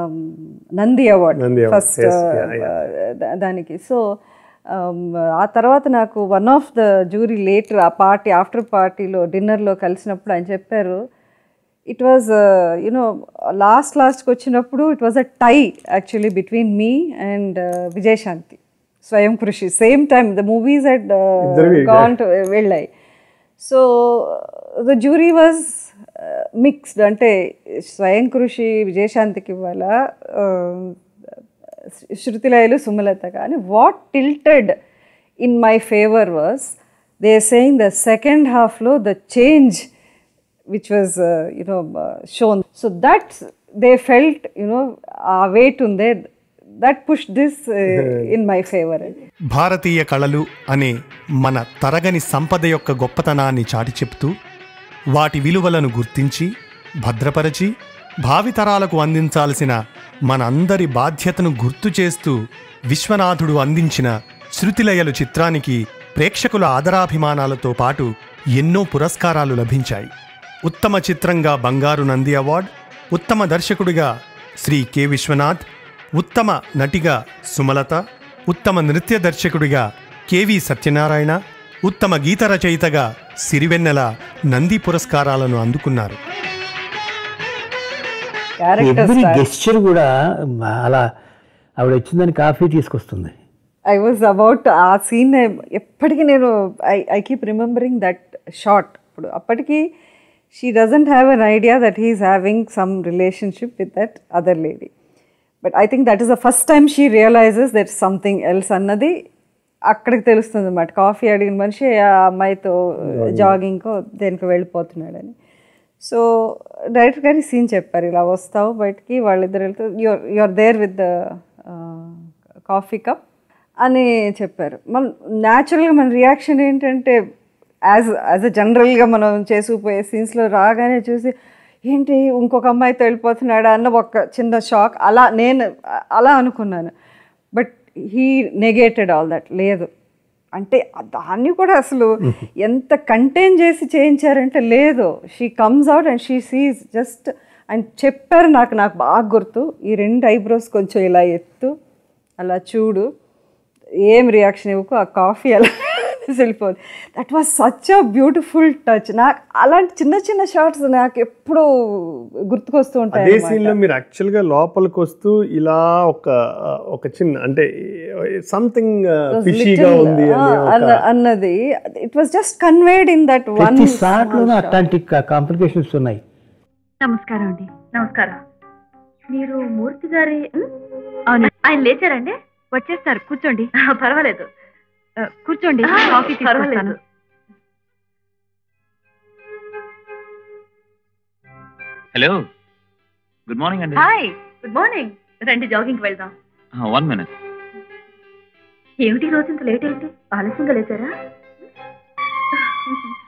Nandi award Nandi award, first yes, yeah, దానికి so ఆ తర్వాత నాకు one of the jury later ఆ పార్టీ ఆఫ్టర్ పార్టీలో డిన్నర్లో కలిసినప్పుడు ఆయన చెప్పారు ఇట్ వాజ్ యునో లాస్ట్ లాస్ట్కి వచ్చినప్పుడు it was a tie actually between me and Vijayashanti Swayam Krushi same time the movies at ఇద్దరివి, గాన్ టు వెళ్ళాయి so the jury was mixed అంటే స్వయం కృషి విజయశాంతికి ఇవ్వాలా శృతిలయలు సుమలత కానీ what tilted in my favour was they saying the second హాఫ్లో the change which was you know shown so that they felt you know uh weight ఉందే that push this in my favour భారతీయ కళలు అనే మన తరగని సంపద యొక్క గొప్పతనాన్ని చాటి చెప్తూ వాటి విలువలను గుర్తించి భద్రపరచి భావితరాలకు అందించాల్సిన మనందరి బాధ్యతను గుర్తు చేస్తూ విశ్వనాథుడు అందించిన శృతిలయలు చిత్రానికి ప్రేక్షకుల ఆదరాభిమానాలతో పాటు ఎన్నో పురస్కారాలు లభించాయి ఉత్తమ చిత్రంగా బంగారు నంది అవార్డ్ ఉత్తమ దర్శకుడిగా శ్రీ కె విశ్వనాథ్ ఉత్తమ నటిగా సుమలత ఉత్తమ నృత్య దర్శకుడిగా కెవి సత్యనారాయణ ఉత్తమ గీత రచయితగా సిరివెన్నెల నంది పురస్కారాలను అందుకున్నారు క్యారెక్టర్ ఎవ్రీ గెస్చర్ కూడా అలా ఆవిడ వచ్చిందని కాఫీ తీసుకొస్తుంది I was about uh scene ఎప్పటికీ నేను I I keep remembering that shot ఇప్పుడు అప్పటికి she doesn't have an idea that he's having some relationship with that other lady but I think that is the first time she realises that something else అన్నది అక్కడికి తెలుస్తుంది అన్నమాట coffee అడిగిన మనిషి ఆ అమ్మాయితో జాగింగ్కో దేనికి వెళ్ళిపోతున్నాడని సో డైరెక్టర్ గారి సీన్ చెప్పారు ఇలా వస్తావు బయటికి వాళ్ళిద్దరు వెళ్తే your your there with the coffee cup అని చెప్పారు మన న్యాచురల్గా మన రియాక్షన్ ఏంటంటే యాజ్ యాజ్ అ జనరల్గా మనం చేసుకుపోయే సీన్స్లో రాగానే చూసి ఏంటి ఇంకొక అమ్మాయితో వెళ్ళిపోతున్నాడా అన్న ఒక చిన్న షాక్ అలా నేను అలా అనుకున్నాను but he negated all that లేదు అంటే దాన్ని కూడా అసలు ఎంత కంటైన్ చేసి చేయించారంటే లేదు she comes out and she sees just ఆయన చెప్పారు నాకు నాకు బాగా గుర్తు ఈ రెండు ఐబ్రోస్ కొంచెం ఇలా ఎత్తు అలా చూడు ఏం రియాక్షన్ ఇవ్వకు ఆ కాఫీ అలా వెళ్ళిపోదు that was such a beautiful touch నాకు అలాంటి చిన్న చిన్న షార్ట్స్ నాకు ఎప్పుడు గుర్తుకొస్తూ అదే ఉంటాయి సీన్ లో మీరు యాక్చువల్ గా లోపలికి వస్తూ ఇలా ఒక ఒక చిన్న అంటే సంథింగ్ ఫిషీగా ఉంది ఆ, అని ఒక- అన్న- అన్నది it was just conveyed in that one ప్రతి షాట్లోనూ అట్లాంటి కాంప్లికేషన్స్ ఉన్నాయి నమస్కారం అండి నమస్కారం మీరు మూర్తి గారి అవును ఆయన లేచారండి వచ్చేస్తారు కూర్చోండి పర్వాలేదు కూర్చోండి కాఫీ పర్వాలేదు హలో గుడ్ మార్నింగ్ అండి హాయ్ గుడ్ మార్నింగ్ రండి జాగింగ్ వెళ్దాం వన్ మినిట్ ఏమిటి ఈ రోజు ఇంత లేట్ ఏంటి ఆలస్యంగా లేచారా